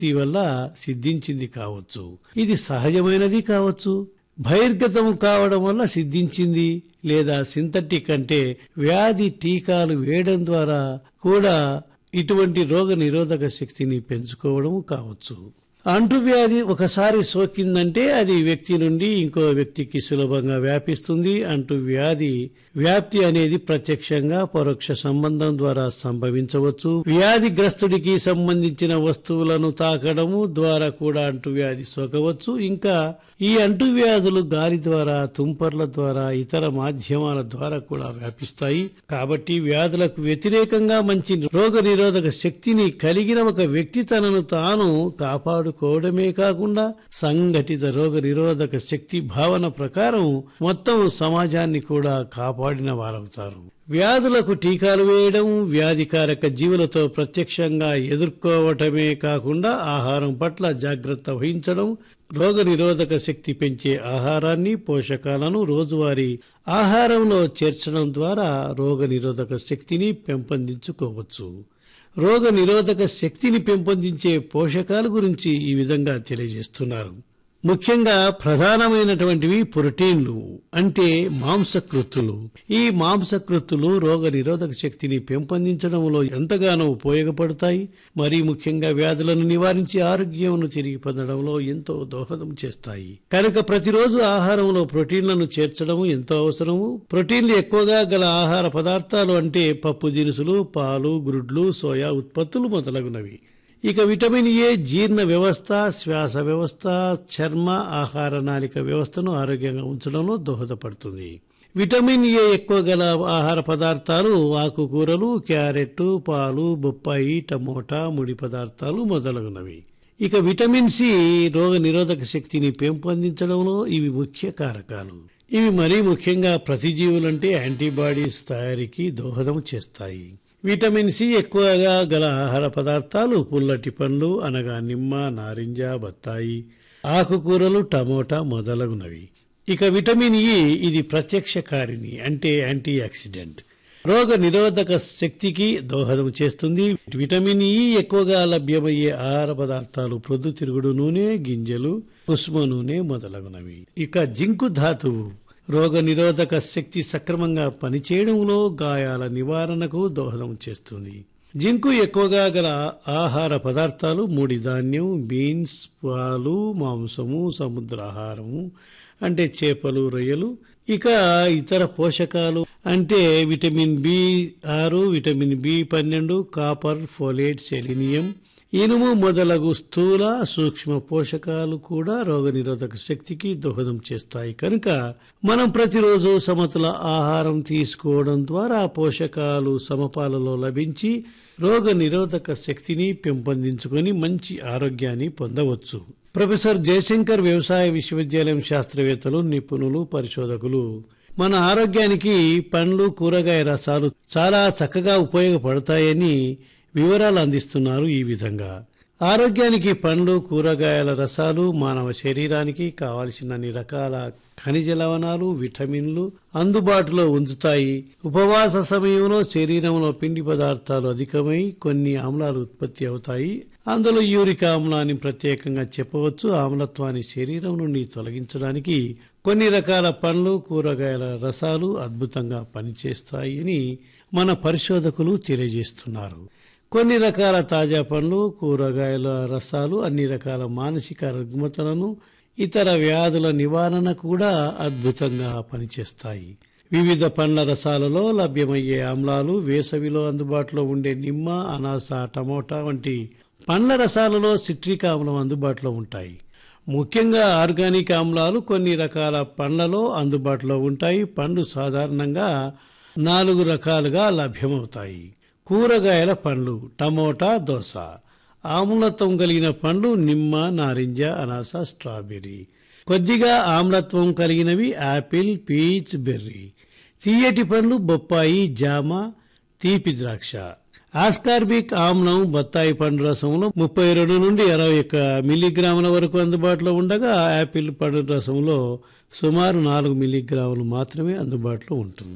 వల్ల సిద్ధించింది కావచ్చు ఇది సహజమైనది కావచ్చు బహిర్గతం కావడం వల్ల సిద్ధించింది లేదా సింథటిక్ అంటే వ్యాధి టీకాలు వేయడం ద్వారా కూడా ఇటువంటి రోగ నిరోధక శక్తిని పెంచుకోవడం కావచ్చు అంటువ్యాధి ఒకసారి సోకిందంటే అది వ్యక్తి నుండి ఇంకో వ్యక్తికి సులభంగా వ్యాపిస్తుంది అంటువ్యాధి వ్యాప్తి అనేది ప్రత్యక్షంగా పరోక్ష సంబంధం ద్వారా సంభవించవచ్చు వ్యాధిగ్రస్తుడికి సంబంధించిన వస్తువులను తాకడము ద్వారా కూడా అంటువ్యాధి సోకవచ్చు ఇంకా ఈ అంటువ్యాధులు గాలి ద్వారా తుంపర్ల ద్వారా ఇతర మాధ్యమాల ద్వారా కూడా వ్యాపిస్తాయి కాబట్టి వ్యాధులకు వ్యతిరేకంగా మంచి రోగ నిరోధక శక్తిని కలిగిన ఒక వ్యక్తి తనను తాను కాపాడుకోవడమే కాకుండా సంఘటిత రోగ నిరోధక శక్తి భావన ప్రకారం మొత్తం సమాజాన్ని కూడా కాపాడిన వారవుతారు వ్యాధులకు టీకాలు వేయడం వ్యాధికారక జీవులతో ప్రత్యక్షంగా ఎదుర్కోవటమే కాకుండా ఆహారం పట్ల జాగ్రత్త వహించడం రోగ నిరోధక శక్తి పెంచే ఆహారాన్ని పోషకాలను రోజువారీ ఆహారంలో చేర్చడం ద్వారా రోగ నిరోధక శక్తిని పెంపొందించుకోవచ్చు రోగ నిరోధక శక్తిని పెంపొందించే పోషకాల గురించి ఈ విధంగా తెలియజేస్తున్నారు ముఖ్యంగా ప్రధానమైనటువంటివి ప్రోటీన్లు అంటే మాంసకృత్తులు ఈ మాంసకృత్తులు రోగ నిరోధక శక్తిని పెంపొందించడంలో ఎంతగానో ఉపయోగపడతాయి మరీ ముఖ్యంగా వ్యాధులను నివారించి ఆరోగ్యమును తిరిగి పొందడంలో ఎంతో దోహదం చేస్తాయి కనుక ప్రతిరోజు ఆహారంలో ప్రోటీన్లను చేర్చడం ఎంతో అవసరము ప్రోటీన్లు ఎక్కువగా గల ఆహార పదార్థాలు అంటే పప్పు దినుసులు పాలు గుడ్లు సోయా ఉత్పత్తులు మొదలగునవి ఇక విటమిన్ ఏ జీర్ణ వ్యవస్థ శ్వాస వ్యవస్థ చర్మ ఆహార నాళిక వ్యవస్థను ఆరోగ్యంగా ఉంచడంలో దోహదపడుతుంది విటమిన్ ఏ ఎక్కువ గల ఆహార పదార్థాలు ఆకుకూరలు క్యారెట్ పాలు బొప్పాయి టమోటా ముడి పదార్థాలు మొదలగునవి ఇక విటమిన్ సి రోగ నిరోధక శక్తిని పెంపొందించడంలో ఇవి ముఖ్య కారకాలు ఇవి మరీ ముఖ్యంగా ప్రతిజీవులంటే యాంటీబాడీస్ తయారీకి దోహదం చేస్తాయి విటమిన్ సి ఎక్కువగా గల ఆహార పదార్థాలు పుల్లటి పండ్లు అనగా నిమ్మ నారింజ బత్తాయి ఆకుకూరలు టమోటా మొదలగునవి ఇక విటమిన్ ఇ ఇది ప్రత్యక్ష కారిణి అంటే యాంటీ ఆక్సిడెంట్ రోగ నిరోధక శక్తికి దోహదం చేస్తుంది విటమిన్ ఇ ఎక్కువగా లభ్యమయ్యే ఆహార పదార్థాలు ప్రొద్దుతిరుగుడు నూనె గింజలు కుసుమ నూనె మొదలగునవి ఇక జింకు ధాతువు రోగ నిరోధక శక్తి సక్రమంగా పనిచేయడంలో గాయాల నివారణకు దోహదం చేస్తుంది జింకు ఎక్కువగా గల ఆహార పదార్థాలు ముడి ధాన్యం బీన్స్ పాలు మాంసము సముద్రాహారము అంటే చేపలు రొయ్యలు ఇక ఇతర పోషకాలు అంటే విటమిన్ బి ఆరు విటమిన్ బి పన్నెండు కాపర్ ఫోలేట్ సెలినియం ఇనుము మొదలగు స్థూల సూక్ష్మ పోషకాలు కూడా రోగనిరోధక శక్తికి దోహదం చేస్తాయి కనుక మనం ప్రతిరోజు సమతుల ఆహారం తీసుకోవడం ద్వారా పోషకాలు సమపాలలో లభించి రోగ నిరోధక శక్తిని పెంపొందించుకొని మంచి ఆరోగ్యాన్ని పొందవచ్చు ప్రొఫెసర్ జయశంకర్ వ్యవసాయ విశ్వవిద్యాలయం శాస్త్రవేత్తలు నిపుణులు పరిశోధకులు మన ఆరోగ్యానికి పండ్లు కూరగాయ రసాలు చాలా చక్కగా ఉపయోగపడతాయని వివరాలు అందిస్తున్నారు ఈ విధంగా ఆరోగ్యానికి పండ్లు కూరగాయల రసాలు మానవ శరీరానికి కావలసిన అన్ని రకాల ఖనిజ లవణాలు విటమిన్లు అందుబాటులో ఉంచుతాయి ఉపవాస సమయంలో శరీరంలో పిండి పదార్థాలు అధికమై కొన్ని ఆమ్లాలు ఉత్పత్తి అవుతాయి అందులో యూరిక్ ఆమ్లాన్ని ప్రత్యేకంగా చెప్పవచ్చు ఆమ్లత్వాన్ని శరీరం నుండి తొలగించడానికి కొన్ని రకాల పండ్లు కూరగాయల రసాలు అద్భుతంగా పనిచేస్తాయని మన పరిశోధకులు తెలియజేస్తున్నారు కొన్ని రకాల తాజా పండ్లు కూరగాయల రసాలు అన్ని రకాల మానసిక రుగ్మతలను ఇతర వ్యాధుల నివారణ కూడా అద్భుతంగా పనిచేస్తాయి వివిధ పండ్ల రసాలలో లభ్యమయ్యే ఆమ్లాలు వేసవిలో అందుబాటులో ఉండే నిమ్మ అనాస టమోటా వంటి పండ్ల రసాలలో సిట్రిక్ ఆమ్లం అందుబాటులో ఉంటాయి ముఖ్యంగా ఆర్గానిక్ ఆమ్లాలు కొన్ని రకాల పండ్లలో అందుబాటులో ఉంటాయి పండ్లు సాధారణంగా నాలుగు రకాలుగా లభ్యమవుతాయి కూరగాయల పండ్లు టమోటా దోస ఆమ్లత్వం కలిగిన పండ్లు నిమ్మ నారింజ అనాస స్ట్రాబెర్రీ కొద్దిగా ఆమ్లత్వం కలిగినవి యాపిల్ పీచ్ బెర్రీ తీయటి పండ్లు బొప్పాయి జామ తీపి ద్రాక్ష ఆస్కార్బిక్ ఆమ్లం బత్తాయి పండు రసంలో ముప్పై రెండు నుండి అరవై ఒక్క మిల్లీగ్రాముల వరకు అందుబాటులో ఉండగా యాపిల్ పండు రసంలో సుమారు నాలుగు మిల్లీగ్రాములు మాత్రమే అందుబాటులో ఉంటుంది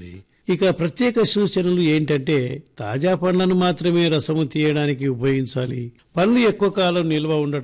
ఇక ప్రత్యేక సూచనలు ఏంటంటే తాజా పండ్లను మాత్రమే రసము తీయడానికి ఉపయోగించాలి పండ్లు ఎక్కువ కాలం నిల్వ ఉండటం